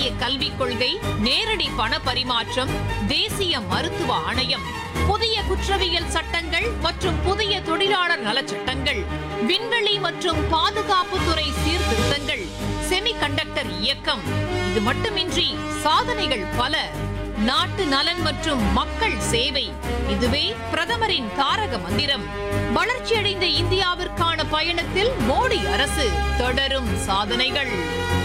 தேசிய கல்விக் கொள்கை நேரடி பண பரிமாற்றம் தேசிய மருத்துவ ஆணையம் புதிய குற்றவியல் சட்டங்கள் மற்றும் புதிய தொழிலாளர் நலச்சட்டங்கள் விண்வெளி மற்றும் பாதுகாப்புத்துறை சீர்திருத்தங்கள் செமிகண்டக்டர் இயக்கம் இது மட்டுமின்றி சாதனைகள் பல நாட்டு நலன் மற்றும் மக்கள் சேவை இதுவே பிரதமரின் தாரக மந்திரம் வளர்ச்சியடைந்த இந்தியாவிற்கான பயணத்தில் மோடி அரசு தொடரும் சாதனைகள்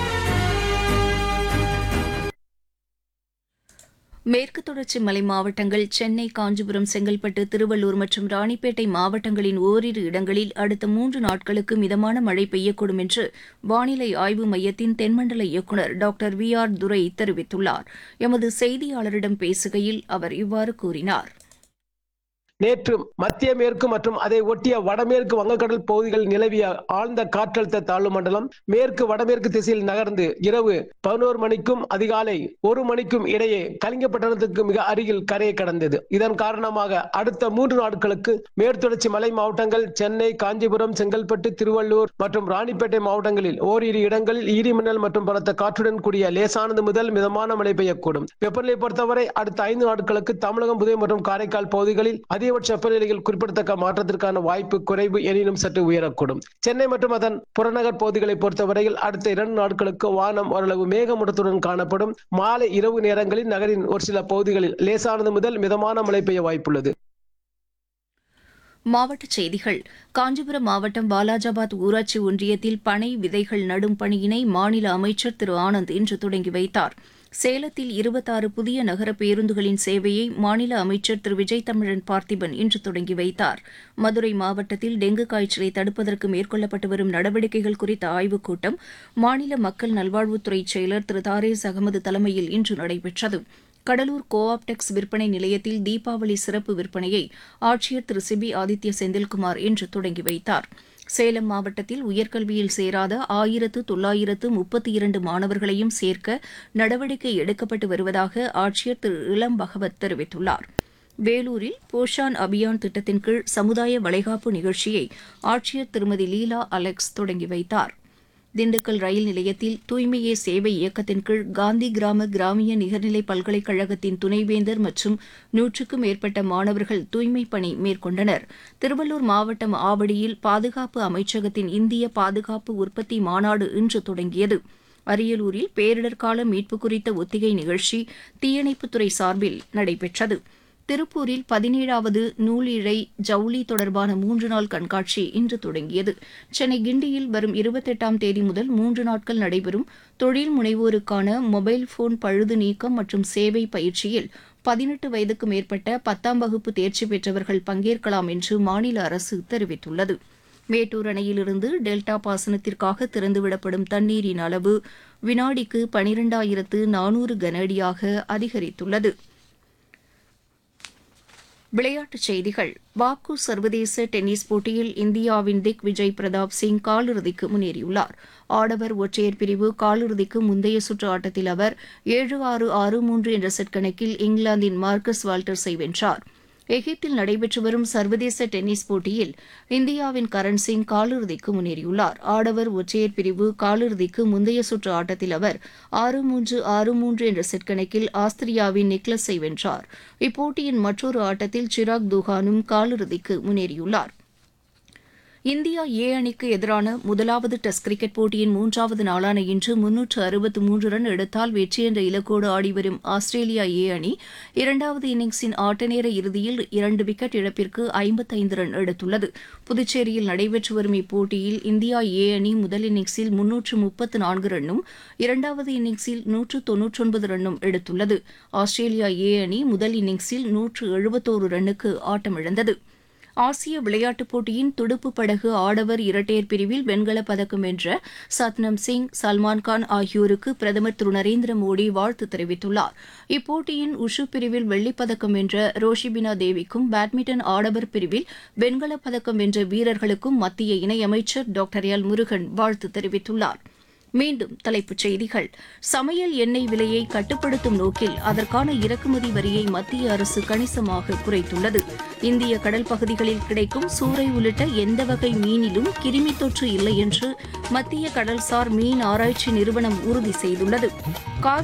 மேற்கு தொடர்ச்சி மலை மாவட்டங்கள் சென்னை காஞ்சிபுரம் செங்கல்பட்டு திருவள்ளூர் மற்றும் ராணிப்பேட்டை மாவட்டங்களின் ஓரிரு இடங்களில் அடுத்த மூன்று நாட்களுக்கு மிதமான மழை பெய்யக்கூடும் என்று வானிலை ஆய்வு மையத்தின் தென்மண்டல இயக்குநர் டாக்டர் வி ஆர் துரை தெரிவித்துள்ளார் எமது செய்தியாளரிடம் பேசுகையில் அவர் இவ்வாறு கூறினார் நேற்று மத்திய மேற்கு மற்றும் அதை ஒட்டிய வடமேற்கு வங்கக்கடல் பகுதிகளில் நிலவிய ஆழ்ந்த காற்றழுத்த தாழ்வு மண்டலம் மேற்கு வடமேற்கு திசையில் நகர்ந்து இரவு பதினோரு மணிக்கும் அதிகாலை ஒரு மணிக்கும் இடையே கலிங்கப்பட்டணத்துக்கு மிக அருகில் கரையை கடந்தது இதன் காரணமாக அடுத்த மூன்று நாட்களுக்கு மேற்தொடர்ச்சி மலை மாவட்டங்கள் சென்னை காஞ்சிபுரம் செங்கல்பட்டு திருவள்ளூர் மற்றும் ராணிப்பேட்டை மாவட்டங்களில் ஓரிரு இடங்களில் இடிமின்னல் மற்றும் பலத்த காற்றுடன் கூடிய லேசானது முதல் மிதமான மழை பெய்யக்கூடும் வெப்பநிலை பொறுத்தவரை அடுத்த ஐந்து நாட்களுக்கு தமிழகம் புதுவை மற்றும் காரைக்கால் பகுதிகளில் அதிகபட்ச வெப்பநிலையில் குறிப்பிடத்தக்க மாற்றத்திற்கான வாய்ப்பு குறைவு எனினும் சற்று உயரக்கூடும் சென்னை மற்றும் அதன் புறநகர் பகுதிகளை பொறுத்தவரையில் அடுத்த இரண்டு நாட்களுக்கு வானம் ஓரளவு மேகமூட்டத்துடன் காணப்படும் மாலை இரவு நேரங்களில் நகரின் ஒரு சில பகுதிகளில் லேசானது முதல் மிதமான மழை பெய்ய வாய்ப்புள்ளது மாவட்டச் செய்திகள் காஞ்சிபுரம் மாவட்டம் வாலாஜாபாத் ஊராட்சி ஒன்றியத்தில் பனை விதைகள் நடும் பணியினை மாநில அமைச்சர் திரு ஆனந்த் இன்று தொடங்கி வைத்தார் சேலத்தில் இருபத்தாறு புதிய நகர பேருந்துகளின் சேவையை மாநில அமைச்சர் திரு விஜய் தமிழன் பார்த்திபன் இன்று தொடங்கி வைத்தார் மதுரை மாவட்டத்தில் டெங்கு காய்ச்சலை தடுப்பதற்கு மேற்கொள்ளப்பட்டு வரும் நடவடிக்கைகள் குறித்த ஆய்வுக் கூட்டம் மாநில மக்கள் நல்வாழ்வுத்துறை செயலர் திரு தாரேஸ் அகமது தலைமையில் இன்று நடைபெற்றது கடலூர் கோஆப்டெக்ஸ் விற்பனை நிலையத்தில் தீபாவளி சிறப்பு விற்பனையை ஆட்சியர் திரு சிபி ஆதித்ய செந்தில்குமார் இன்று தொடங்கி வைத்தார் சேலம் மாவட்டத்தில் உயர்கல்வியில் சேராத ஆயிரத்து தொள்ளாயிரத்து முப்பத்தி இரண்டு மாணவர்களையும் சேர்க்க நடவடிக்கை எடுக்கப்பட்டு வருவதாக ஆட்சியர் திரு இளம் பகவத் தெரிவித்துள்ளார் வேலூரில் போஷான் அபியான் திட்டத்தின் கீழ் சமுதாய வளைகாப்பு நிகழ்ச்சியை ஆட்சியர் திருமதி லீலா அலெக்ஸ் தொடங்கி வைத்தார் திண்டுக்கல் ரயில் நிலையத்தில் தூய்மையே சேவை இயக்கத்தின் கீழ் காந்தி கிராம கிராமிய நிகர்நிலை பல்கலைக்கழகத்தின் துணைவேந்தர் மற்றும் நூற்றுக்கும் மேற்பட்ட மாணவர்கள் தூய்மைப் பணி மேற்கொண்டனர் திருவள்ளூர் மாவட்டம் ஆவடியில் பாதுகாப்பு அமைச்சகத்தின் இந்திய பாதுகாப்பு உற்பத்தி மாநாடு இன்று தொடங்கியது அரியலூரில் பேரிடர் கால மீட்பு குறித்த ஒத்திகை நிகழ்ச்சி தீயணைப்புத்துறை சார்பில் நடைபெற்றது திருப்பூரில் பதினேழாவது நூலிழை ஜவுளி தொடர்பான மூன்று நாள் கண்காட்சி இன்று தொடங்கியது சென்னை கிண்டியில் வரும் இருபத்தெட்டாம் தேதி முதல் மூன்று நாட்கள் நடைபெறும் தொழில் முனைவோருக்கான மொபைல் போன் பழுது நீக்கம் மற்றும் சேவை பயிற்சியில் பதினெட்டு வயதுக்கு மேற்பட்ட பத்தாம் வகுப்பு தேர்ச்சி பெற்றவர்கள் பங்கேற்கலாம் என்று மாநில அரசு தெரிவித்துள்ளது மேட்டூர் அணையிலிருந்து டெல்டா பாசனத்திற்காக திறந்துவிடப்படும் தண்ணீரின் அளவு வினாடிக்கு பனிரெண்டாயிரத்து நானூறு கன அடியாக அதிகரித்துள்ளது விளையாட்டுச் செய்திகள் பாக்கு சர்வதேச டென்னிஸ் போட்டியில் இந்தியாவின் திக் விஜய் பிரதாப் சிங் காலிறுதிக்கு முன்னேறியுள்ளார் ஆடவர் ஒற்றையர் பிரிவு காலிறுதிக்கு முந்தைய சுற்று ஆட்டத்தில் அவர் ஏழு ஆறு ஆறு மூன்று என்ற செட் கணக்கில் இங்கிலாந்தின் மார்க்கஸ் வால்டர்ஸை வென்றார் எகிப்தில் நடைபெற்று வரும் சர்வதேச டென்னிஸ் போட்டியில் இந்தியாவின் கரண் சிங் காலிறுதிக்கு முன்னேறியுள்ளார் ஆடவர் ஒற்றையர் பிரிவு காலிறுதிக்கு முந்தைய சுற்று ஆட்டத்தில் அவர் ஆறு மூன்று ஆறு மூன்று என்ற செட் கணக்கில் ஆஸ்திரியாவின் நிக்லஸை வென்றார் இப்போட்டியின் மற்றொரு ஆட்டத்தில் சிராக் துஹானும் காலிறுதிக்கு முன்னேறியுள்ளார் இந்தியா ஏ அணிக்கு எதிரான முதலாவது டெஸ்ட் கிரிக்கெட் போட்டியின் மூன்றாவது நாளான இன்று முன்னூற்று அறுபத்து மூன்று ரன் எடுத்தால் வெற்றி என்ற இலக்கோடு ஆடிவரும் ஆஸ்திரேலியா ஏ அணி இரண்டாவது இன்னிங்ஸின் ஆட்டநேர இறுதியில் இரண்டு விக்கெட் இழப்பிற்கு ஐம்பத்தைந்து ரன் எடுத்துள்ளது புதுச்சேரியில் நடைபெற்று வரும் இப்போட்டியில் இந்தியா ஏ அணி முதல் இன்னிங்ஸில் முன்னூற்று முப்பத்து நான்கு ரன்னும் இரண்டாவது இன்னிங்ஸில் நூற்று தொன்னூற்றொன்பது ரன்னும் எடுத்துள்ளது ஆஸ்திரேலியா ஏ அணி முதல் இன்னிங்ஸில் நூற்று எழுபத்தோரு ரன்னுக்கு ஆட்டமிழந்தது ஆசிய விளையாட்டுப் போட்டியின் துடுப்பு படகு ஆடவர் இரட்டையர் பிரிவில் வெண்கலப் பதக்கம் வென்ற சத்னம் சிங் சல்மான் கான் ஆகியோருக்கு பிரதமர் திரு நரேந்திர மோடி வாழ்த்து தெரிவித்துள்ளார் இப்போட்டியின் உஷு பிரிவில் வெள்ளிப் பதக்கம் வென்ற ரோஷிபினா தேவிக்கும் பேட்மிண்டன் ஆடவர் பிரிவில் வெண்கலப் பதக்கம் வென்ற வீரர்களுக்கும் மத்திய இணையமைச்சர் டாக்டர் எல் முருகன் வாழ்த்து தெரிவித்துள்ளார் மீண்டும் தலைப்புச் செய்திகள் சமையல் எண்ணெய் விலையை கட்டுப்படுத்தும் நோக்கில் அதற்கான இறக்குமதி வரியை மத்திய அரசு கணிசமாக குறைத்துள்ளது இந்திய கடல் பகுதிகளில் கிடைக்கும் சூறை உள்ளிட்ட எந்த வகை மீனிலும் கிருமி தொற்று இல்லை என்று மத்திய கடல்சார் மீன் ஆராய்ச்சி நிறுவனம் உறுதி செய்துள்ளது காவிரி